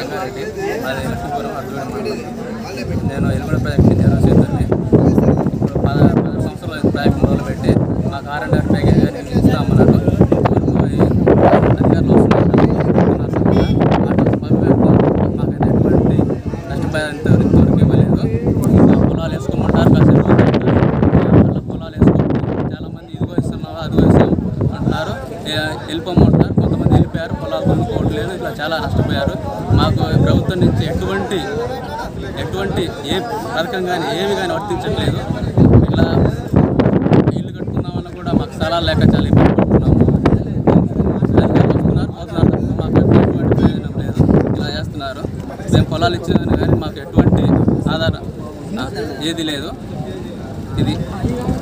రంగారెడ్డి అది లక్ష్మీపురం అద్భుతం నేను ఎలుగుడ ప్రాజెక్ట్ ఇంజనీర్ చేద్దాన్ని ఇప్పుడు పద పది సంవత్సరాలు ప్రాజెక్ట్ మొదలుపెట్టి మాకు ఆర్ అండ్ ఆర్ ప్యాకేజ్ కానీ ఇస్తామన్నారు ఇంతవరకు ఈ అధికారులు వస్తున్నారు మాకైతే ఎటువంటి నష్టపరిహారం ఇంతవరకు ఇంతవరకు ఇవ్వలేదు ఇంకా పొలాలు వేసుకోమంటారు కాసేపు మళ్ళీ పొలాలు వేసుకోమంటారు చాలామంది ఇదిగో ఇస్తున్నావా అదిగో ఇస్తాం అంటున్నారు ఏ, వెళ్ళిపోమంటున్నారు కొంతమంది వెళ్ళిపోయారు పొలాలు కొనుక్కోవట్లేదు ఇట్లా చాలా నష్టపోయారు మాకు ప్రభుత్వం నుంచి ఎటువంటి ఎటువంటి ఏ పథకం కానీ ఏమి కానీ వర్తించట్లేదు ఇట్లా ఇల్లు కట్టుకుందామన్నా కూడా మాకు స్థలాలు లేక చాలా ఇబ్బంది పడుతున్నాము అధికారులు వస్తున్నారు పోతున్నారు తప్ప మాకు ఎటువంటి ప్రయోజనం లేదు ఇలా చేస్తున్నారు మేము పొలాలు ఇచ్చినా కానీ మాకు ఎటువంటి ఆధార ఆ, ఏది లేదు ఇది